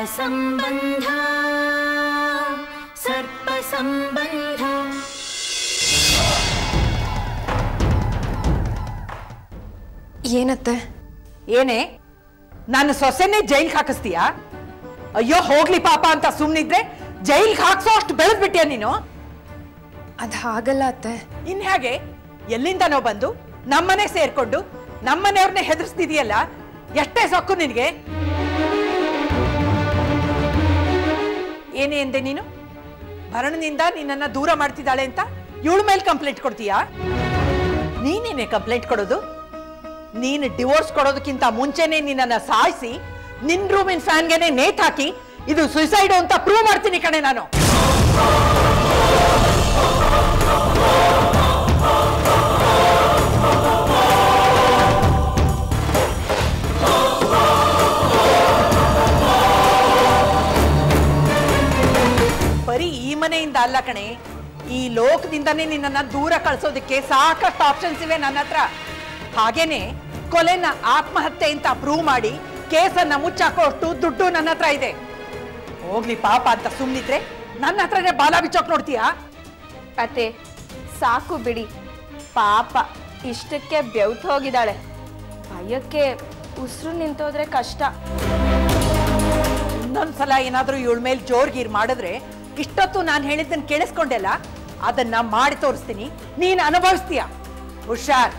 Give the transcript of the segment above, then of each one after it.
ಸಂಬಂಧ ಸರ್ಪ ಸಂಬಂಧ ಏನತ್ತೆ ಏನೇ ನನ್ನ ಸೊಸೆನೇ ಜೈಲ್ಗೆ ಹಾಕಿಸ್ತೀಯಾ ಅಯ್ಯೋ ಹೋಗ್ಲಿ ಪಾಪ ಅಂತ ಸುಮ್ನಿದ್ರೆ ಜೈಲ್ಗೆ ಹಾಕ್ಸೋ ಅಷ್ಟು ಬೆಳೆದ್ಬಿಟ್ಯಾ ನೀನು ಅದು ಹಾಗಲ್ಲ ಅತ್ತೆ ಇನ್ ಹೇಗೆ ಎಲ್ಲಿಂದನೋ ಬಂದು ನಮ್ಮನೆ ಸೇರ್ಕೊಂಡು ನಮ್ಮನೆಯವ್ರನ್ನೇ ಹೆದರ್ಸ್ತಿದೀಯಲ್ಲ ಎಷ್ಟೇ ಸೊಕ್ಕು ನಿನಗೆ ಏನೇ ಎಂದೆ ನೀನು ಭರಣನಿಂದ ನಿನ್ನನ್ನ ದೂರ ಮಾಡ್ತಿದ್ದಾಳೆ ಅಂತ ಇವಳ ಮೇಲೆ ಕಂಪ್ಲೇಂಟ್ ಕೊಡ್ತೀಯಾ ನೀನೇನೆ ಕಂಪ್ಲೇಂಟ್ ಕೊಡೋದು ನೀನು ಡಿವೋರ್ಸ್ ಕೊಡೋದಕ್ಕಿಂತ ಮುಂಚೆನೆ ನಿನ್ನನ್ನ ಸಾಯಿಸಿ ನಿನ್ ರೂಮಿನ ಫ್ಯಾನ್ಗೆನೆ ನೇತ್ ಹಾಕಿ ಇದು ಸುಸೈಡ್ ಅಂತ ಪ್ರೂವ್ ಮಾಡ್ತೀನಿ ಕಣೆ ನಾನು ಬರೀ ಈ ಮನೆಯಿಂದ ಅಲ್ಲ ಕಣೆ ಈ ಲೋಕದಿಂದನೇ ನಿನ್ನನ್ನ ದೂರ ಕಳ್ಸೋದಕ್ಕೆ ಸಾಕಷ್ಟು ಆಪ್ಷನ್ಸ್ ಇವೆ ನನ್ನ ಹತ್ರ ಹಾಗೇನೆ ಕೊಲೆನ ಆತ್ಮಹತ್ಯೆ ಅಂತ ಪ್ರೂವ್ ಮಾಡಿ ಕೇಸನ್ನ ಮುಚ್ಚಾಕೋಷ್ಟು ದುಡ್ಡು ನನ್ನ ಹತ್ರ ಇದೆ ಹೋಗ್ಲಿ ಪಾಪ ಅಂತ ಸುಮ್ನಿದ್ರೆ ನನ್ನ ಹತ್ರನೇ ಬಾಲ ಬಿಚ್ಚೋಕ್ ನೋಡ್ತೀಯಾ ಅತ್ತೆ ಸಾಕು ಬಿಡಿ ಪಾಪ ಇಷ್ಟಕ್ಕೆ ಬೆವ್ತು ಹೋಗಿದ್ದಾಳೆ ಭಯಕ್ಕೆ ಉಸಿರು ನಿಂತೋದ್ರೆ ಕಷ್ಟ ಇನ್ನೊಂದ್ಸಲ ಏನಾದ್ರೂ ಇವಳ ಮೇಲೆ ಜೋರ್ಗೀರ್ ಮಾಡಿದ್ರೆ ಇಷ್ಟೊತ್ತು ನಾನು ಹೇಳಿದ್ದನ್ನು ಕೇಳಿಸ್ಕೊಂಡೆಲ್ಲ ಅದನ್ನ ಮಾಡಿ ತೋರಿಸ್ತೀನಿ ನೀನು ಅನುಭವಿಸ್ತೀಯ ಹುಷಾರ್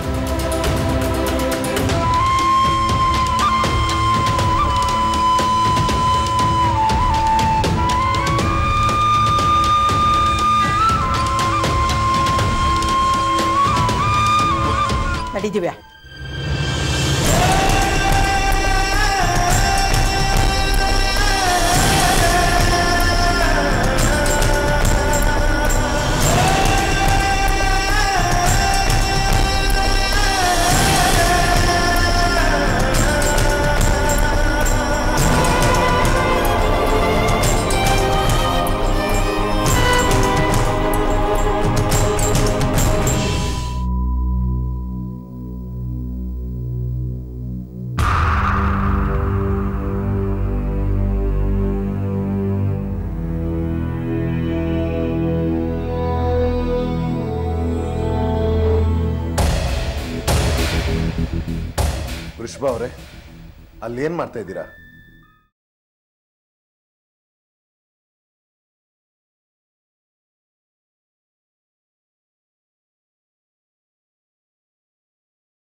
ನಡೀದಿವ್ಯಾ ವೃಷಭ ಅವರೇ ಅಲ್ಲೇನ್ ಮಾಡ್ತಾ ಇದ್ದೀರಾ